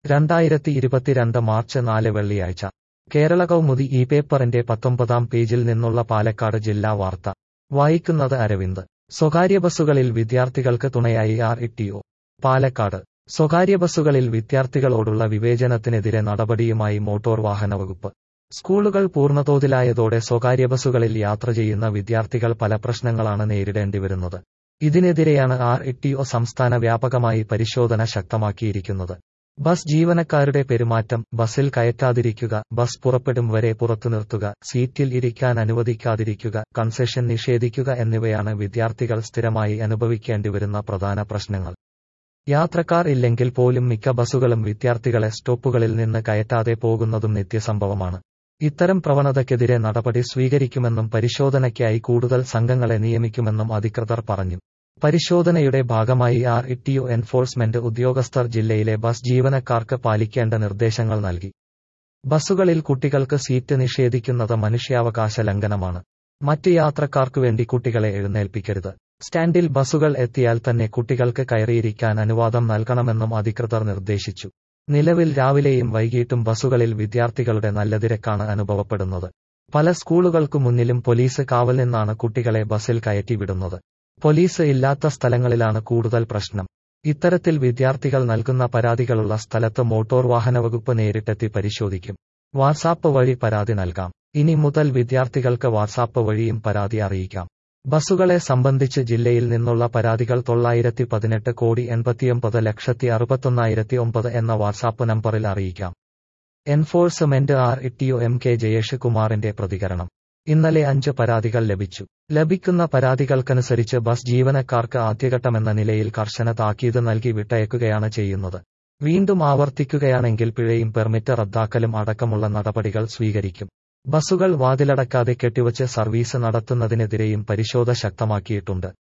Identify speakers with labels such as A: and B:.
A: രണ്ടായിരത്തി ഇരുപത്തിരണ്ട് മാർച്ച് നാല് വെള്ളിയാഴ്ച കേരള കൗമുദി ഈ പേപ്പറിന്റെ പത്തൊമ്പതാം പേജിൽ നിന്നുള്ള പാലക്കാട് ജില്ലാ വാർത്ത വായിക്കുന്നത് അരവിന്ദ് സ്വകാര്യ ബസ്സുകളിൽ വിദ്യാർത്ഥികൾക്ക് തുണയായി ആർ ഇട്ടിഒ പാലക്കാട് സ്വകാര്യ ബസ്സുകളിൽ വിദ്യാർത്ഥികളോടുള്ള വിവേചനത്തിനെതിരെ നടപടിയുമായി മോട്ടോർ വാഹന വകുപ്പ് സ്കൂളുകൾ പൂർണ്ണതോതിലായതോടെ സ്വകാര്യ ബസ്സുകളിൽ യാത്ര ചെയ്യുന്ന വിദ്യാർത്ഥികൾ പല പ്രശ്നങ്ങളാണ് നേരിടേണ്ടി വരുന്നത് ഇതിനെതിരെയാണ് ആർ ഇട്ടിഒ സംസ്ഥാന വ്യാപകമായി പരിശോധന ശക്തമാക്കിയിരിക്കുന്നത് ബസ് ജീവനക്കാരുടെ പെരുമാറ്റം ബസ്സിൽ കയറ്റാതിരിക്കുക ബസ് പുറപ്പെടും വരെ പുറത്തു നിർത്തുക സീറ്റിൽ ഇരിക്കാൻ അനുവദിക്കാതിരിക്കുക കൺസെഷൻ നിഷേധിക്കുക എന്നിവയാണ് വിദ്യാർത്ഥികൾ സ്ഥിരമായി അനുഭവിക്കേണ്ടിവരുന്ന പ്രധാന പ്രശ്നങ്ങൾ യാത്രക്കാർ ഇല്ലെങ്കിൽ പോലും മിക്ക ബസ്സുകളും വിദ്യാർത്ഥികളെ സ്റ്റോപ്പുകളിൽ നിന്ന് കയറ്റാതെ പോകുന്നതും നിത്യസംഭവമാണ് ഇത്തരം പ്രവണതയ്ക്കെതിരെ നടപടി സ്വീകരിക്കുമെന്നും പരിശോധനയ്ക്കായി കൂടുതൽ സംഘങ്ങളെ നിയമിക്കുമെന്നും അധികൃതർ പറഞ്ഞു പരിശോധനയുടെ ഭാഗമായി ആർ ഇട്ടിയു എൻഫോഴ്സ്മെന്റ് ഉദ്യോഗസ്ഥർ ജില്ലയിലെ ബസ് ജീവനക്കാർക്ക് പാലിക്കേണ്ട നിർദ്ദേശങ്ങൾ നൽകി ബസ്സുകളിൽ കുട്ടികൾക്ക് സീറ്റ് നിഷേധിക്കുന്നത് മനുഷ്യാവകാശ ലംഘനമാണ് മറ്റ് യാത്രക്കാർക്കു വേണ്ടി കുട്ടികളെ എഴുന്നേൽപ്പിക്കരുത് സ്റ്റാൻഡിൽ ബസ്സുകൾ എത്തിയാൽ തന്നെ കുട്ടികൾക്ക് കയറിയിരിക്കാൻ അനുവാദം നൽകണമെന്നും അധികൃതർ നിർദ്ദേശിച്ചു നിലവിൽ രാവിലെയും വൈകിട്ടും ബസ്സുകളിൽ വിദ്യാർത്ഥികളുടെ നല്ല തിരക്കാണ് അനുഭവപ്പെടുന്നത് പല സ്കൂളുകൾക്കു മുന്നിലും പോലീസ് കാവൽ നിന്നാണ് കുട്ടികളെ ബസ്സിൽ കയറ്റിവിടുന്നത് പോലീസ് ഇല്ലാത്ത സ്ഥലങ്ങളിലാണ് കൂടുതൽ പ്രശ്നം ഇത്തരത്തിൽ വിദ്യാർത്ഥികൾ നൽകുന്ന പരാതികളുള്ള സ്ഥലത്ത് മോട്ടോർ വാഹന വകുപ്പ് നേരിട്ടെത്തി പരിശോധിക്കും വാട്സാപ്പ് വഴി പരാതി നൽകാം ഇനി മുതൽ വിദ്യാർത്ഥികൾക്ക് വാട്സാപ്പ് വഴിയും പരാതി അറിയിക്കാം ബസ്സുകളെ സംബന്ധിച്ച് ജില്ലയിൽ നിന്നുള്ള പരാതികൾ തൊള്ളായിരത്തി പതിനെട്ട് കോടി എൺപത്തിയൊമ്പത് ലക്ഷത്തി അറുപത്തൊന്നായിരത്തി ഒമ്പത് എന്ന വാട്സാപ്പ് നമ്പറിൽ അറിയിക്കാം enforcement R T O M K Jayesh കുമാറിന്റെ പ്രതികരണം ഇന്നലെ അഞ്ച് പരാതികൾ ലഭിച്ചു ലഭിക്കുന്ന പരാതികൾക്കനുസരിച്ച് ബസ് ജീവനക്കാർക്ക് ആദ്യഘട്ടമെന്ന നിലയിൽ കർശന താക്കീത് നൽകി വിട്ടയക്കുകയാണ് ചെയ്യുന്നത് വീണ്ടും ആവർത്തിക്കുകയാണെങ്കിൽ പിഴയും പെർമിറ്റ് റദ്ദാക്കലും അടക്കമുള്ള നടപടികൾ സ്വീകരിക്കും ബസ്സുകൾ വാതിലടക്കാതെ കെട്ടിവച്ച് സർവീസ് നടത്തുന്നതിനെതിരെയും പരിശോധന ശക്തമാക്കിയിട്ടുണ്ട്